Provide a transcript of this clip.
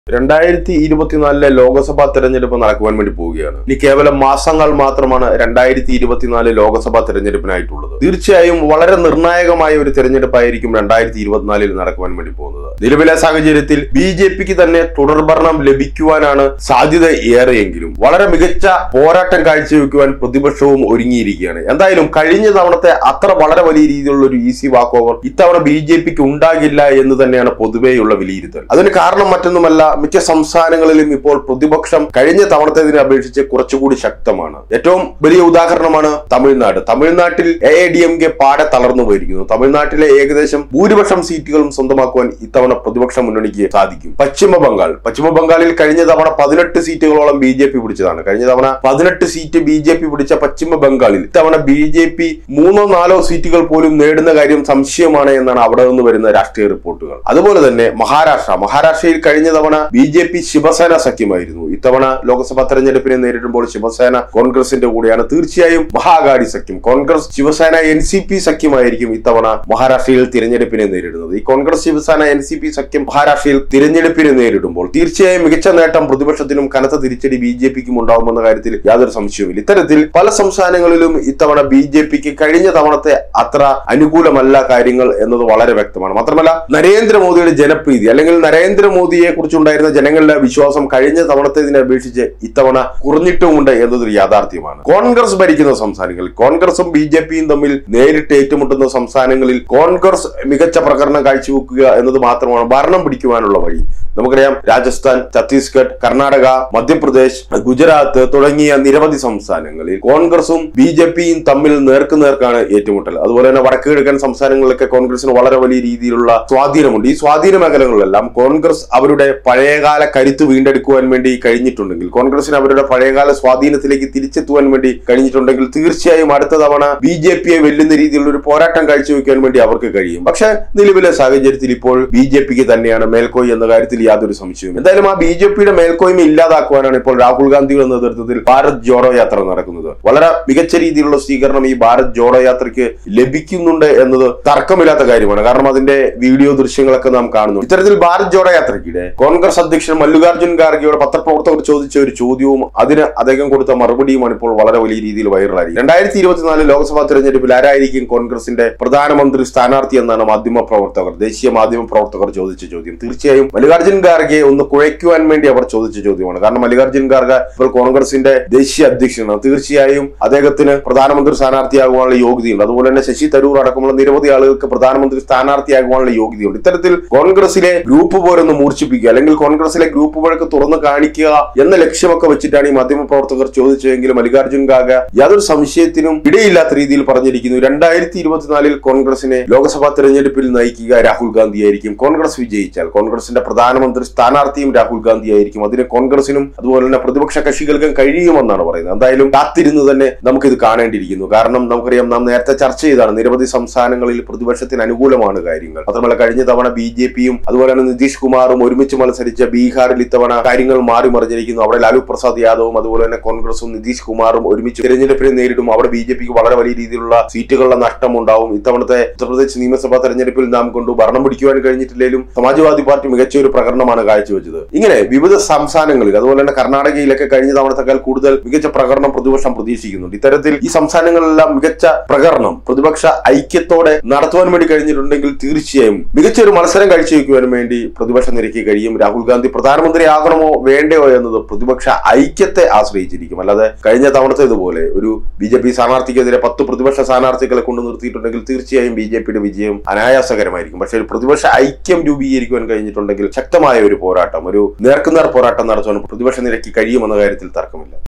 രണ്ടായിരത്തി ഇരുപത്തിനാലിലെ ലോക്സഭാ തെരഞ്ഞെടുപ്പ് നടക്കുവാൻ വേണ്ടി പോവുകയാണ് ഇനി കേവലം മാസങ്ങൾ മാത്രമാണ് രണ്ടായിരത്തി ഇരുപത്തിനാല് ലോക്സഭാ തെരഞ്ഞെടുപ്പിനായിട്ടുള്ളത് തീർച്ചയായും വളരെ നിർണായകമായ ഒരു തെരഞ്ഞെടുപ്പായിരിക്കും രണ്ടായിരത്തി ഇരുപത്തിനാലിൽ നടക്കുവാൻ വേണ്ടി പോകുന്നത് നിലവിലെ സാഹചര്യത്തിൽ ബി ജെ പിക്ക് തന്നെ തുടർഭരണം ലഭിക്കുവാനാണ് സാധ്യത ഏറെയെങ്കിലും വളരെ മികച്ച പോരാട്ടം കാഴ്ചവെക്കുവാൻ പ്രതിപക്ഷവും ഒരുങ്ങിയിരിക്കുകയാണ് എന്തായാലും കഴിഞ്ഞ തവണത്തെ അത്ര വളരെ വലിയ രീതിയിലുള്ള ഒരു ഈസി വാക്ക് ഓവർ ഇത്തവണ ബി ജെ പിക്ക് ഉണ്ടാകില്ല എന്ന് തന്നെയാണ് പൊതുവെയുള്ള വിലയിരുത്തൽ അതിന് കാരണം മറ്റൊന്നുമല്ല മിക്ക സംസ്ഥാനങ്ങളിലും ഇപ്പോൾ പ്രതിപക്ഷം കഴിഞ്ഞ തവണത്തേതിനെ അപേക്ഷിച്ച് കുറച്ചുകൂടി ശക്തമാണ് ഏറ്റവും വലിയ ഉദാഹരണമാണ് തമിഴ്നാട് തമിഴ്നാട്ടിൽ എ ഡി എം കെ പാടെ തളർന്നു പോയിരിക്കുന്നു തമിഴ്നാട്ടിലെ ഏകദേശം ഭൂരിപക്ഷം സീറ്റുകളും സ്വന്തമാക്കുവാൻ ഇത്തവണ പ്രതിപക്ഷ മുന്നണിക്ക് സാധിക്കും പശ്ചിമ ബംഗാൾ പശ്ചിമ ബംഗാളിൽ കഴിഞ്ഞ തവണ പതിനെട്ട് സീറ്റുകളോളം ബി ജെ പി പിടിച്ചതാണ് കഴിഞ്ഞ തവണ പതിനെട്ട് സീറ്റ് ബി ജെ പി പിടിച്ച പശ്ചിമ ബംഗാളിൽ ഇത്തവണ ബി ജെ പി മൂന്നോ നാലോ സീറ്റുകൾ പോലും നേടുന്ന കാര്യം സംശയമാണ് എന്നാണ് അവിടെ നിന്ന് വരുന്ന രാഷ്ട്രീയ റിപ്പോർട്ടുകൾ അതുപോലെ തന്നെ മഹാരാഷ്ട്ര മഹാരാഷ്ട്രയിൽ കഴിഞ്ഞ തവണ ബി ജെ പി ശിവസേന സഖ്യമായിരുന്നു ഇത്തവണ ലോക്സഭാ തെരഞ്ഞെടുപ്പിനെ നേരിടുമ്പോൾ ശിവസേന കോൺഗ്രസിന്റെ കൂടെയാണ് തീർച്ചയായും മഹാഗാഡി സഖ്യം Congress Shiv Sena N C P സഖ്യമായിരിക്കും ഇത്തവണ മഹാരാഷ്ട്രയിൽ തിരഞ്ഞെടുപ്പിനെ നേരിടുന്നത് ഈ Congress Shiv Sena N C P സഖ്യം മഹാരാഷ്ട്രയിൽ തിരഞ്ഞെടുപ്പിനെ നേരിടുമ്പോൾ തീർച്ചയായും മികച്ച നേട്ടം പ്രതിപക്ഷത്തിനും കനത്ത തിരിച്ചടി ബി ജെ പിക്കും ഉണ്ടാവുമെന്ന കാര്യത്തിൽ യാതൊരു സംശയവുമില്ല ഇത്തരത്തിൽ പല സംസ്ഥാനങ്ങളിലും ഇത്തവണ ബി ജെ പിക്ക് കഴിഞ്ഞ തവണത്തെ അത്ര അനുകൂലമല്ല കാര്യങ്ങൾ എന്നത് വളരെ വ്യക്തമാണ് മാത്രമല്ല നരേന്ദ്രമോദിയുടെ ജനപ്രീതി അല്ലെങ്കിൽ നരേന്ദ്രമോദിയെ കുറിച്ചുണ്ടായിരുന്ന ജനങ്ങളുടെ വിശ്വാസം കഴിഞ്ഞ തവണത്തേതിനെ അപേക്ഷിച്ച് ഇത്തവണ കുറഞ്ഞിട്ടുമുണ്ട് എന്നതൊരു യാഥാർത്ഥ്യമാണ് കോൺഗ്രസ് ഭരിക്കുന്ന സംസ്ഥാനങ്ങളിൽ കോൺഗ്രസും ബി ജെ പിയും തമ്മിൽ നേരിട്ട് ഏറ്റുമുട്ടുന്ന സംസ്ഥാനങ്ങളിൽ കോൺഗ്രസ് മികച്ച പ്രകടനം കാഴ്ചവെക്കുക എന്നത് മാത്രമാണ് ഭരണം പിടിക്കുവാനുള്ള വഴി നമുക്കറിയാം രാജസ്ഥാൻ ഛത്തീസ്ഗഡ് കർണാടക മധ്യപ്രദേശ് ഗുജറാത്ത് തുടങ്ങിയ നിരവധി സംസ്ഥാനങ്ങളിൽ കോൺഗ്രസും ബി ജെ പിയും തമ്മിൽ നേർക്ക് നേർക്കാണ് ഏറ്റുമുട്ടൽ അതുപോലെ തന്നെ വടക്ക് കിഴക്കൻ സംസ്ഥാനങ്ങളിലൊക്കെ കോൺഗ്രസിന് വളരെ വലിയ രീതിയിലുള്ള സ്വാധീനമുണ്ട് ഈ സ്വാധീന മേഖലകളിലെല്ലാം കോൺഗ്രസ് അവരുടെ പഴയകാല കരുത്ത് വീണ്ടെടുക്കുവാൻ വേണ്ടി കഴിഞ്ഞിട്ടുണ്ടെങ്കിൽ കോൺഗ്രസിന് അവരുടെ പഴയകാല സ്വാധീനത്തിലേക്ക് തിരിച്ചെത്തുവാൻ വേണ്ടി കഴിഞ്ഞിട്ടുണ്ടെങ്കിൽ തീർച്ചയായും അടുത്ത തവണ ബി ജെ പിയെ വെല്ലുന്ന രീതിയിലുള്ള ഒരു പോരാട്ടം കാഴ്ചവെക്കാൻ വേണ്ടി അവർക്ക് കഴിയും പക്ഷെ നിലവിലെ സാഹചര്യത്തിൽ ഇപ്പോൾ ബി ജെ പിക്ക് തന്നെയാണ് മേൽക്കോയ് എന്ന കാര്യത്തിൽ യാതൊരു സംശയവും എന്തായാലും ആ ബി ജെ പിയുടെ മേൽക്കോയ്മ ഇല്ലാതാക്കുവാനാണ് ഇപ്പോൾ രാഹുൽ ഗാന്ധിയുടെ നേതൃത്വത്തിൽ ഭാരത് ജോഡോ യാത്ര നടക്കുന്നത് വളരെ മികച്ച രീതിയിലുള്ള സ്വീകരണം ഈ ഭാരത് ജോഡോ യാത്രയ്ക്ക് ലഭിക്കുന്നുണ്ട് എന്നത് തർക്കമില്ലാത്ത കാര്യമാണ് കാരണം അതിന്റെ വീഡിയോ ദൃശ്യങ്ങളൊക്കെ നാം കാണുന്നു ഇത്തരത്തിൽ ഭാരത് ജോഡോ യാത്രയ്ക്കിടെ കോൺഗ്രസ് അധ്യക്ഷൻ മല്ലികാർജ്ജുൻ ഖാർഗെയോട് പത്രപ്രവർത്തകർ ചോദിച്ച ഒരു ചോദ്യവും അതിന് അദ്ദേഹം കൊടുത്ത മറുപടിയുമാണ് ഇപ്പോൾ വളരെ വലിയ രീതിയിൽ വൈറലായി രണ്ടായിരത്തി ഇരുപത്തിനാല് ലോക്സഭാ തെരഞ്ഞെടുപ്പിൽ ആരായിരിക്കും കോൺഗ്രസിന്റെ പ്രധാനമന്ത്രി സ്ഥാനാർത്ഥി എന്നാണ് മാധ്യമ പ്രവർത്തകർ ദേശീയ മാധ്യമ പ്രവർത്തകർ ചോദിച്ച ചോദ്യം തീർച്ചയായും മല്ലികാർജ്ജുൻ ഖാർഗെ ഒന്ന് കുഴയ്ക്കുവാൻ വേണ്ടി അവർ ചോദിച്ച ചോദ്യമാണ് കാരണം മല്ലികാർജ്ജുൻ ഖാർഗെ ഇപ്പോൾ കോൺഗ്രസിന്റെ ദേശീയ അധ്യക്ഷനാണ് തീർച്ചയായും അദ്ദേഹത്തിന് പ്രധാനമന്ത്രി സ്ഥാനാർത്ഥിയാകുവാനുള്ള യോഗ്യതയുണ്ട് അതുപോലെ തന്നെ ശശി തരൂർ അടക്കമുള്ള നിരവധി ആളുകൾക്ക് പ്രധാനമന്ത്രി സ്ഥാനാർത്ഥിയാകുവാനുള്ള യോഗ്യതയുണ്ട് ഇത്തരത്തിൽ കോൺഗ്രസിലെ ഗ്രൂപ്പ് പോരൊന്ന് മൂർച്ഛിപ്പിക്കുക അല്ലെങ്കിൽ കോൺഗ്രസിലെ ഗ്രൂപ്പ് പോരൊക്കെ തുറന്നു കാണിക്കുക എന്ന ലക്ഷ്യമൊക്കെ വെച്ചിട്ടാണ് ഈ മാധ്യമ പ്രവർത്തകർ ചോദിച്ചതെങ്കിലും മല്ലികാർജ്ജുൻ ഖാർഗെ യാതൊരു സംശയത്തിനും ഇടയില്ലാത്ത രീതിയിൽ പറഞ്ഞിരിക്കുന്നു രണ്ടായിരത്തി ഇരുപത്തിനാലിൽ കോൺഗ്രസിനെ ലോക്സഭാ തെരഞ്ഞെടുപ്പിൽ നയിക്കുക രാഹുൽ ഗാന്ധിയായിരിക്കും കോൺഗ്രസ് വിജയിച്ചാൽ കോൺഗ്രസിന്റെ പ്രധാനമന്ത്രി സ്ഥാനാർത്ഥിയും രാഹുൽ ഗാന്ധി ആയിരിക്കും അതിന് കോൺഗ്രസിനും അതുപോലെ തന്നെ പ്രതിപക്ഷ കക്ഷികൾക്കും കഴിയുമെന്നാണ് പറയുന്നത് എന്തായാലും കാത്തിരുന്ന് തന്നെ നമുക്കിത് കാണേണ്ടിയിരിക്കുന്നു കാരണം നമുക്കറിയാം നാം നേരത്തെ ചർച്ച ചെയ്താണ് നിരവധി സംസ്ഥാനങ്ങളിൽ പ്രതിപക്ഷത്തിന് അനുകൂലമാണ് കാര്യങ്ങൾ മാത്രമല്ല കഴിഞ്ഞ തവണ ബി ജെ പിയും അതുപോലെ തന്നെ നിതീഷ് കുമാറും ഒരുമിച്ച് മത്സരിച്ച ബീഹാറിൽ ഇത്തവണ കാര്യങ്ങൾ മാറി മറിഞ്ഞിരിക്കുന്നു അവിടെ ലാലു പ്രസാദ് യാദവും അതുപോലെ തന്നെ കോൺഗ്രസും നിതീഷ് കുമാറും ഒരുമിച്ച് തിരഞ്ഞെടുപ്പിനെ നേരിടും അവിടെ ബി ജെ പിക്ക് വളരെ വലിയ രീതിയിലുള്ള സീറ്റുകളുടെ നഷ്ടം ഉണ്ടാവും ഇത്തവണത്തെ ഉത്തർപ്രദേശ് നിയമസഭാ തെരഞ്ഞെടുപ്പിൽ നാം കൊണ്ടു ഭരണം പിടിക്കുവാൻ കഴിഞ്ഞിട്ടില്ലെങ്കിലും സമാജ്വാദി പാർട്ടി മികച്ച ഒരു പ്രകടനമാണ് കാഴ്ചവെച്ചത് ഇങ്ങനെ വിവിധ സംസ്ഥാനങ്ങളിൽ അതുപോലെ തന്നെ കർണാടകയിലൊക്കെ കഴിഞ്ഞ തവണത്തെക്കാൾ കൂടുതൽ മികച്ച പ്രകടനം പ്രതിപക്ഷം പ്രതീക്ഷിക്കുന്നുണ്ട് ഇത്തരത്തിൽ ഈ സംസ്ഥാനങ്ങളിലെല്ലാം മികച്ച പ്രകടനം പ്രതിപക്ഷ ഐക്യത്തോടെ നടത്തുവാൻ വേണ്ടി കഴിഞ്ഞിട്ടുണ്ടെങ്കിൽ തീർച്ചയായും മികച്ച ഒരു മത്സരം കാഴ്ചവെക്കുവാൻ വേണ്ടി പ്രതിപക്ഷ നിരക്ക് കഴിയും രാഹുൽ ഗാന്ധി പ്രധാനമന്ത്രി ആകണമോ വേണ്ടയോ എന്നത് പ്രതിപക്ഷ ഐക്യത്തെ ആശ്രയിച്ചിരിക്കും അല്ലാതെ കഴിഞ്ഞ തവണത്തെ ഇതുപോലെ ഒരു ബി ജെ പി സ്ഥാനാർത്ഥിക്കെതിരെ പത്ത് പ്രതിപക്ഷ സ്ഥാനാർത്ഥികളെ കൊണ്ട് നിർത്തിയിട്ടുണ്ടെങ്കിൽ തീർച്ചയായും ബി ജെ പിയുടെ വിജയം അനായാസകരമായിരിക്കും പക്ഷേ ഒരു പ്രതിപക്ഷ ഐക്യം രൂപീകരിക്കുവാൻ കഴിഞ്ഞിട്ടുണ്ടെങ്കിൽ ശക്തമായ ഒരു പോരാട്ടം ഒരു നേർക്കുനേർ പോരാട്ടം നടത്തുവാൻ പ്രതിപക്ഷ നിരക്ക് കഴിയുമെന്ന കാര്യത്തിൽ തർക്കമില്ല